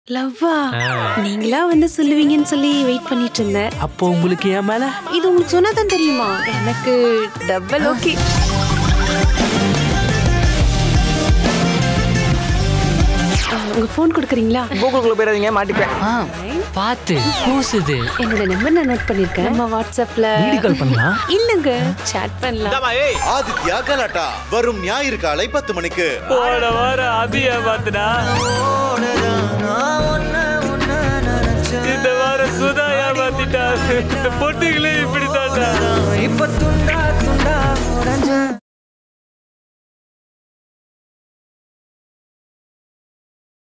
லவ்வா நீங்களா வந்து சொல்லுவீங்கன்னு சொல்லி வெயிட் பண்ணிட்டு இருந்தேன் அப்போ உங்களுக்கு என் மேல இது உங்களுக்கு சொன்னாதான் தெரியுமா எனக்கு டபுள் ஓகே உங்க ஃபோன் கொடுக்குறீங்களா கூகுளுக்குள்ள போயிடாதீங்க மாட்டிப்பேன் ஆ, பார்த்து கூசுது என்னோட நம்பர் நான் நோட் பண்ணிருக்கேன் நம்ம வாட்ஸ்அப்ல வீடியோ கால் பண்ணலாம் இல்லங்க சாட் பண்ணலாம் ஆதித்யா கலாட்டா வரும் ஞாயிறு காலை பத்து மணிக்கு போன வாரம் அபிய பாத்துடா இந்த வாரம் சுதா ஏமாத்திட்டா இந்த பொண்ணுங்களே இப்படி இப்ப துண்டா துண்டா உடஞ்ச